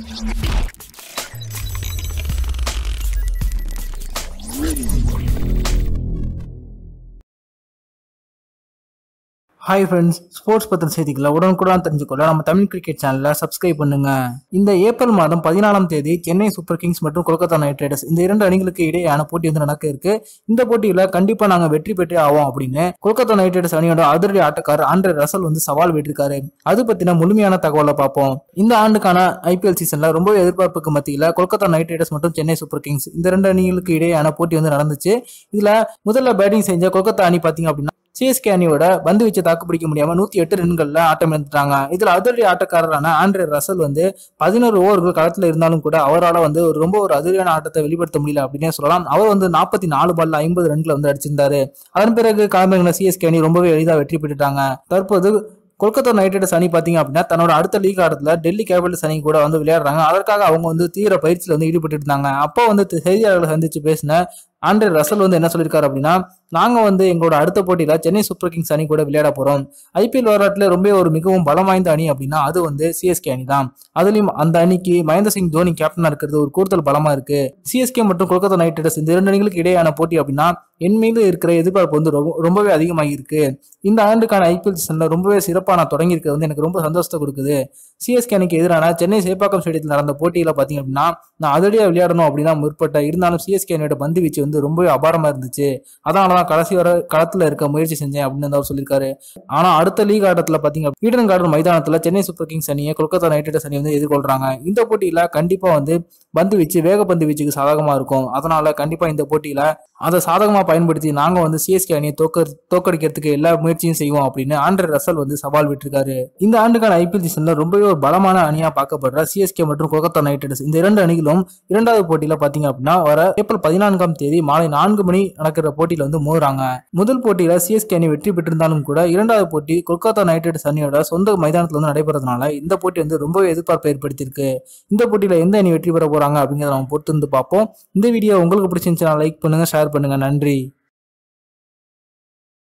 hi friends sports பத்திர செய்திகளை உடனுக்குடன் தெரிஞ்சுக்கொள்ள நம்ம தமிழ் கிரிக்கெட் சேனலை சப்ஸ்கிரைப் பண்ணுங்க இந்த ஏப்ரல் மாதம் பதினாலாம் தேதி சென்னை சூப்பர் கிங்ஸ் மற்றும் கொல்கத்தா நைட் ரைடர்ஸ் இந்த இரண்டு அணிகளுக்கு இடையேயான போட்டி வந்து நடக்க இருக்கு இந்த போட்டியில கண்டிப்பா நாங்க வெற்றி பெற்றே ஆவோம் அப்படின்னு கொல்கத்தா நைட் ரைடர்ஸ் அணியோட அதிரடி ஆட்டக்காரர் ஆண்ட்ரே ரசல் வந்து சவால் விட்டிருக்காரு அது பத்தின முழுமையான தகவலை பார்ப்போம் இந்த ஆண்டுக்கான ஐபிஎல் சீசன்ல ரொம்ப எதிர்பார்ப்புக்கு மத்தியில கொல்கத்தா நைட் ரைடர்ஸ் மற்றும் சென்னை சூப்பர் கிங்ஸ் இந்த ரெண்டு அணிகளுக்கு இடையேயான போட்டி வந்து நடந்துச்சு இதுல முதல்ல பேட்டிங் செஞ்ச கொல்கத்தா அணி பாத்தீங்க அப்படின்னா சிஎஸ்கே அணியோட பந்து வச்சு தாக்கு பிடிக்க முடியாம நூத்தி எட்டு ரன்கள்ல ஆட்டம் இழந்துட்டாங்க இதுல அதிரடி ஆட்டக்காரரான ஆண்ட்ரே ரசல் வந்து பதினோரு ஓவர்கள் களத்துல இருந்தாலும் கூட அவரால் வந்து ஒரு ரொம்ப ஒரு அதிரடியான ஆட்டத்தை வெளிப்படுத்த முடியல அப்படின்னே சொல்லலாம் அவர் வந்து நாற்பத்தி நாலு பால்ல ஐம்பது ரன்களை வந்து அடிச்சிருந்தாரு அதன் பிறகு களமிறங்கின சிஎஸ்கே அணி ரொம்பவே எளிதாக வெற்றி பெற்றுட்டாங்க தற்போது கொல்கத்தா நைட் ரைடர்ஸ் அணி பாத்தீங்க அப்படின்னா தன்னோட அடுத்த லீக் ஆட்டத்துல டெல்லி கேபிட்டல்ஸ் அணி கூட வந்து விளையாடுறாங்க அதற்காக அவங்க வந்து தீவிர பயிற்சியில் வந்து ஈடுபட்டு இருந்தாங்க அப்போ வந்து செய்தியாளர்களை சந்திச்சு பேசின ஆண்ட்ரே ரசல் வந்து என்ன சொல்லியிருக்காரு அப்படின்னா நாங்க வந்து எங்களோட அடுத்த போட்டியில சென்னை சூப்பர் கிங்ஸ் அணி கூட விளையாட போறோம் ஐபிஎல் வரலாற்றுல ரொம்ப ஒரு மிகவும் பலம் வாய்ந்த அணி அப்படின்னா அது வந்து சிஎஸ்கே அணி தான் அதுலயும் அந்த அணிக்கு மகேந்திர சிங் தோனி கேப்டனா இருக்கிறது ஒரு கூடுதல் பலமா இருக்கு சிஎஸ்கே மற்றும் கொல்கத்தா நைட் ரைடர்ஸ் இந்த இரண்டு அணிகளுக்கு இடையான போட்டி அப்படின்னா என் மீது இருக்கிற எதிர்பார்ப்பு வந்து ரொம்ப ரொம்பவே அதிகமாகி இருக்கு இந்த ஆண்டுக்கான ஐபிஎல் சீசன்ல ரொம்பவே சிறப்பா நான் தொடங்கி இருக்கிறது வந்து எனக்கு ரொம்ப சந்தோஷத்தை கொடுக்குது சிஎஸ்கே அணிக்கு எதிரான சென்னை சேப்பாக்கம் ஸ்டேடியத்தில் நடந்த போட்டியில பாத்தீங்க அப்படின்னா நான் அதிரடியா விளையாடணும் அப்படின்னா முற்பட்ட இருந்தாலும் சிஎஸ்கே அணியோட பந்து வீச்சு வந்து ரொம்பவே அபாரமா இருந்துச்சு அதனால தான் கடைசி வர களத்துல இருக்க முயற்சி செஞ்சேன் அப்படின்னு அவர் சொல்லியிருக்காரு ஆனா அடுத்த லீக் ஆட்டத்துல பாத்தீங்க ஈடன் கார்டன் மைதானத்துல சென்னை சூப்பர் கிங்ஸ் அணியை கொல்கத்தா நைட் ரைடர்ஸ் அணி வந்து எதிர்கொள்றாங்க இந்த போட்டியில கண்டிப்பா வந்து பந்து வீச்சு வேக பந்து வீச்சுக்கு சாதகமா இருக்கும் அதனால கண்டிப்பா இந்த போட்டியில அதை சாதகமா பயன்படுத்தி நாங்க வந்து சிஎஸ்கே அணியை தோக்க தோக்கடிக்கிறதுக்கு எல்லா முயற்சியும் செய்வோம் அப்படின்னு ஆண்ட்ரே ரசல் வந்து சவால் விட்டிருக்காரு இந்த ஆண்டுக்கான ஐபிஎல் சீசன்ல ரொம்பவே ஒரு பலமான அணியா பார்க்கப்படுற சிஎஸ்கே மற்றும் கொல்கத்தா நைட் ரைடர்ஸ் இந்த இரண்டு அணிகளும் இரண்டாவது போட்டியில பாத்தீங்க அப்படின்னா வர ஏப்ரல் பதினான்காம் தேதி மாலை நான்கு மணி நடக்கிற போட்டியில வந்து மோதுறாங்க முதல் போட்டியில சிஎஸ்கே அணி வெற்றி பெற்றிருந்தாலும் கூட இரண்டாவது போட்டி கொல்கத்தா நைட் ரைடர்ஸ் அணியோட சொந்த மைதானத்துல வந்து நடைபெறதுனால இந்த போட்டி வந்து ரொம்பவே எதிர்பார்ப்பை ஏற்படுத்தியிருக்கு இந்த போட்டியில எந்த அணி வெற்றி பெற போறாங்க அப்படிங்கிறத நம்ம பொறுத்து வந்து பார்ப்போம் இந்த வீடியோ உங்களுக்கு பிடிச்சிருந்துச்சுன்னா லைக் பண்ணுங்க ஷேர் பண்ணுங்க நன்றி